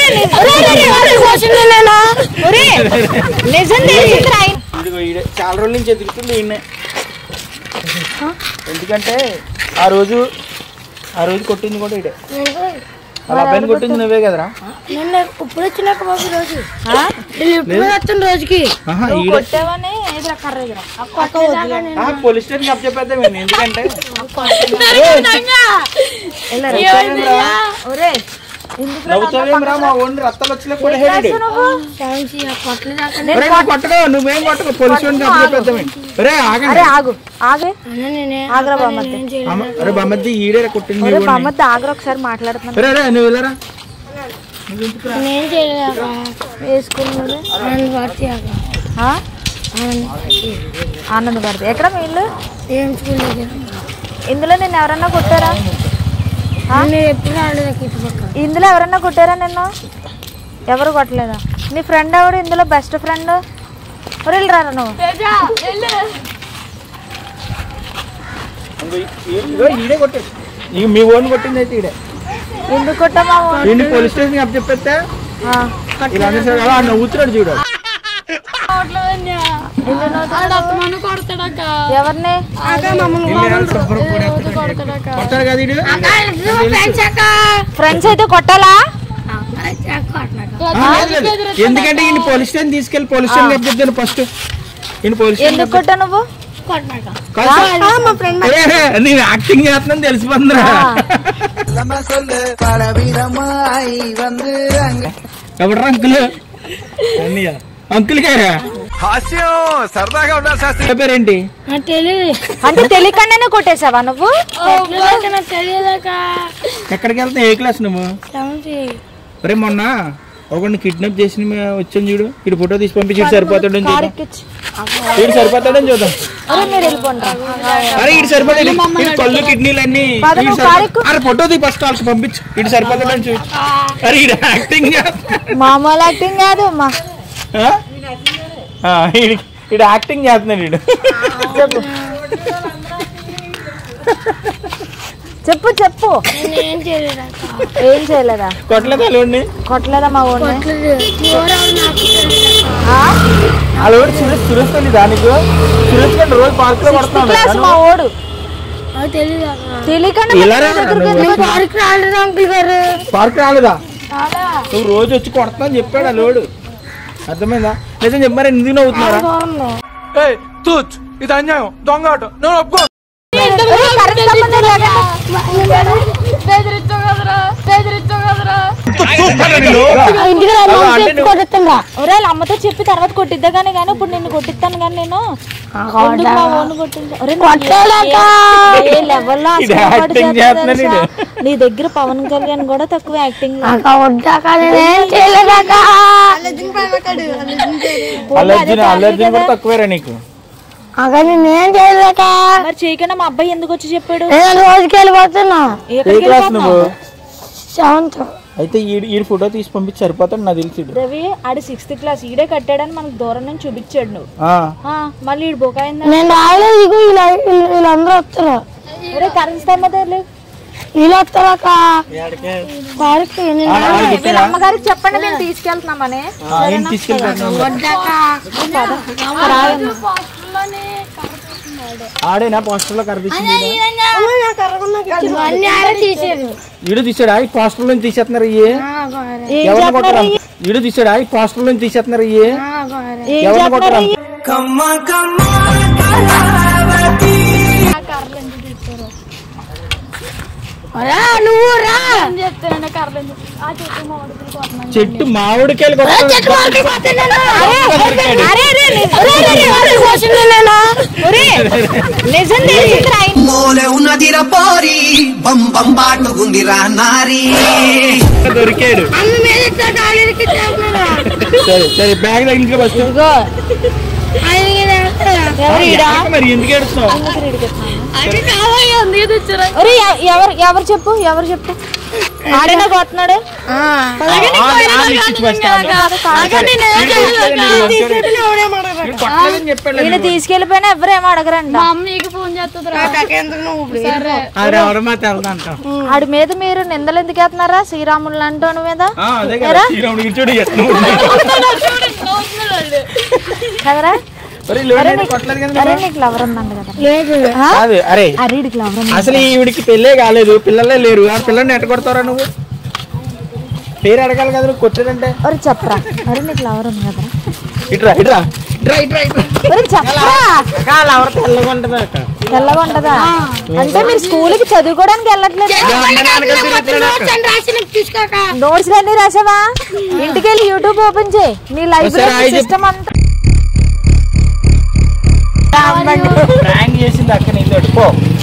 నిజం తెలిసిందిరా ఆయన. ఇదిగో ఈడే చాలా రోజుల నుంచి ఎదుగుతుంది ఈయనే ఎందుకంటే ఆ రోజు ఆ రోజు కొట్టింది కూడా ఈడే వాళ్ళ అబ్బాయిని కొట్టింది నువ్వే కదరా నిన్న ఇప్పుడు వచ్చినాక బాబు ఈ రోజు ఆ? నేను ఇప్పుడు వస్తాను రోజుకి ఆహా, నువ్వు ఈడే కొట్టావని ఎదురా కర్ర ఎదురా ఆ, పోలీస్ స్టేషన్ అప్పచెప్పేద్దాం ఎందుకంటే ఒరే నవ్వుతావేం రా మా ఓన్ రక్తాలు వచ్చలే కూడా హెడ్ థ్యాంక్స్ ఇక కొట్టలు దాకా ఒరే నువ్వు కొట్టగా నువ్వేం కొట్టకు పోలీస్ స్టేషన్ అప్పచెప్పేద్దాం ఒరే ఆగండి అరే ఆగు ఆగే అన్న నేనే ఆగ్రా బామ్మద్ది ఏం చేయలేదు అమ్మ, ఒరే బొమ్మద్ది ఈడే కొట్టింది ఒరే మీ ఓన్ని. బామ్మద్ది ఆగ్రా ఒకసారి మాట్లాడుతున్నాను ఒరే ఒరే నువ్వు వెళ్ళరా నేను చేయలేదు వేసుకున్నది ఆనంద్ భారతి అక్క ఆ? ఆనంద్ భారతి ఆనంద్ భారతి ఎక్కడ మీ ఇల్లు ఏం స్కూల్ దగ్గర ఇందులో నిన్ను ఎవరన్నా కొట్టారా నేను ఎప్పుడు రాలేదు అక్క ఇటు పక్క ఇందులో ఎవరన్నా కొట్టారా నిన్ను ఎవరు కొట్టలేదా నీ ఫ్రెండ్ ఎవరు ఇందులో బెస్ట్ ఫ్రెండ్ ఒరే వెళ్ళరారా నువ్వు ఇంగో ఈ- ఇగో ఈడే కొట్టాడు ఇక మీ ఓన్ కొట్టింది అయితే ఈడే ఎందుకు కొట్టామా దీన్ని పోలీస్ స్టేషన్ అప్పచెప్పేస్తే ఇలా అందరూ సరే అలా నవ్వుతున్నాడు చూడు ఎవరిని కొట్టాడు కదా ఈడు? ఫ్రెండ్స్ అయితే కొట్టాలా ఆ, లేదు, లేదు. ఎందుకంటే ఈయన పోలీస్ స్టేషన్ తీసుకెళ్లి పోలీస్ స్టేషన్ అప్పచెప్తాను ఫస్ట్ ఈయన పోలీస్ స్టేషన్ ఎందుకు కొట్టా నువ్వు నేను యాక్టింగ్ చేస్తున్నాను తెలిసిపోతుందిరా ఎవడ్రా అంకుల్ అన్నయ్య అంకుల్ గారా హాస్యం సరదాగా ఉండాలి శాస్త్రి నా పేరేంటి నాకు తెలియదు అంటే తెలియకుండానే కొట్టేసావా నువ్వు ఎట్లా నాకు తెలియదాక ఎక్కడికి వెళ్తా ఏ క్లాస్ నువ్వు సెవెంత్ ఒరే మొన్న ఒకరిని కిడ్నాప్ చేసి వచ్చాను చూడు ఇటు ఫోటో తీసి పంపించి ఇటు సరిపోతాడని చూద్దాం ఎక్కించు. ఇటు సరిపోతాడని చూద్దాం అరే మీరు వెళ్ళిపోండి రా. అరే ఇటు సరిపోతాడు ఇటు కళ్ళు కిడ్నీలు అన్ని పద ఇటు నువ్వు సరిపో- కారెక్కు. అరే ఫోటో తీ ఫస్ట్ వాళ్ళకి పంపించు ఇటు సరిపోతాడని చూ అరే ఇటు యాక్టింగ్ మామూలు యాక్టింగ్ కాదు మా ఇటు యాక్టింగ్ చేస్తున్నాడు ఇడు చెప్పు చెప్పు చెప్పు నేనేం చేయలేదాక ఏం చేయలేదా కొట్టలేదు అల్లుడిని కొట్టలేదా మా ఊరిని ఎవరెవరు నాకు తెలియదాక అల్లుడు సురేష్ సురేష్ తెలీదా నీకు సురేష్ కంటే రోజు పార్క్ లో క్లాస్ మా కొడుతున్నాడు ఓడు నాకు తెలియదాక తెలియకుండా ఇలా మరి రా నీ దగ్గరికి నువ్వు. ఎందుకు పార్క్ రాలేదు అంకుల్ గారు పార్క్ రాలేదా నువ్వు రోజు వచ్చి కొడతా అని చెప్పాడు అల్లుడు అర్థమైందా నిజం చెప్పారు ఎందుకు నవ్వుతున్నారా తూచ్ ఇది అన్యాయం దొంగ ఆట నేను ఒప్పుకో ఒరే, కరెంట్ సంబంధం లేదా? అంటే నువ్వు- కొడుతుందా ఒరే వాళ్ళ అమ్మతో చెప్పి తర్వాత కొట్టిద్దా కానీ కానీ ఇప్పుడు నిన్ను కొట్టిస్తాను కానీ నేను ఎందుకు మా ఓన్ కొట్టింది ఒరే, నువ్వు ఏ లెవెల్లో ఇది అసలు యాక్టింగ్ పడి చేస్తా చేస్తున్నాడు తెలుసా? నీ దగ్గర పవన్ కళ్యాణ్ కూడా తక్కువ యాక్టింగ్ అక్క వద్దాక నేనేం చేయలేదాక అల్లర్జున్ అల్లర్జున్ కూడా తక్కువేరా నీకు అక్క నేనేం చేయలేక మరి చేయకుండా మా అబ్బాయి ఎందుకు వచ్చి చెప్పాడు నేను రోజుకి వెళ్ళిపోతున్నా ఏ ఎక్కడికి క్లాస్ నువ్వు సెవెంత్ అయితే ఈ ఈ ఫోటో తీసి పంపించి సరిపోతాడు నాకు తెలిసి రవి ఆడి సిక్స్త్ క్లాస్ ఈడే కట్టాడని మనకు దూరం నుంచి చూపించాడు నువ్వు ఆ, ఆ, మళ్ళీ ఈడు బొకాయిందా నేను రాయలేదు ఇగో వీళ్ళ వీళ్ళు- వీళ్ళందరూ వస్తారు ఒరే కరెంట్ స్తంభం వీళ్ళు వస్తారక్క పార్క్ నేను ఆ, ఆ, వీళ్ళ అమ్మగారికి చెప్పండి మేము తీసుకెళ్తున్నామని ఆ, ఏం తీసుకెళ్తాను ఆడేనా పోస్టర్ లో కనిపించింది అన్ని ఆడే తీసేది ఈడు తీసాడా ఈ పోస్టర్ నుంచి తీసేస్తున్నారు ఇయ్యి ఎవరిని కొట్టరా ఈడు తీసాడా ఈ పోస్టర్ నుంచి తీసేస్తున్నారు ఇయ్యి ఎవరిని కొట్టరా నువ్వు రా చెట్టు మామిడికాయలు కొట్టాలి నిజం తెలిసిందిరా ఆయన. మూలె ఉన్నదిరా పోరి బం బం బాటుకుందిరా నారీ దొరికాడు సరే సరే బ్యాగ్ తగిలించుకో ఫస్ట్ ఎవరు ఈడా? మరి ఎందుకు ఏడుస్తావు ఒరే ఎ- ఎవరు ఎవరు చెప్పు ఎవరు చెప్పు ఆడేనా కొడుతున్నాడు కొట్టలేదని చెప్పాడు ఈయన తీసుకెళ్లిపోయినా ఎవరు ఏమో అడగరంట అది ఎవడ మా తెలదంట ఆడి మీద మీరు నిందలు ఎందుకు వేస్తున్నారా శ్రీరాములు అంటోని మీద అదే కదా శ్రీరాముడు గిచ్చుడు కదరా ఒరేయ్, లేవండి, కొట్టలేదు కదా అరే నీకు లవర్ ఉందండి కదా లేదు కాదు అరే అరే ఈడికి లవర్ ఉంది అసలు ఈవిడికి పెళ్ళే కాలేదు పిల్లలే లేరు ఆ పిల్లల్ని ఎట్ట కొడతారా నువ్వు పేరు అడగాలి కదా నువ్వు కొట్టాడంటే ఒరే చెప్పరా అరే నీకు లవర్ ఉంది కదా ఇట్రా ఇట్రా ఇట్రా ఇట్రా ఇట్రా ఒరే చెప్పరా అక్క లవర్ తెల్లగా ఉంటుంది అక్క తెల్లగా ఉంటదా అంటే మీరు స్కూల్ కి చదువుకోవడానికి వెళ్ళట్లేదు రాసిన తీసుకోక నోట్స్ అన్ని రాసావా ఇంటికి వెళ్ళి యూట్యూబ్ ఓపెన్ చేయి నీ లైబ్రరీ హాయ్ చెప్పు. సిస్టమ్ అంతా ప్రాంక్ చేసింది అక్క నీతో పో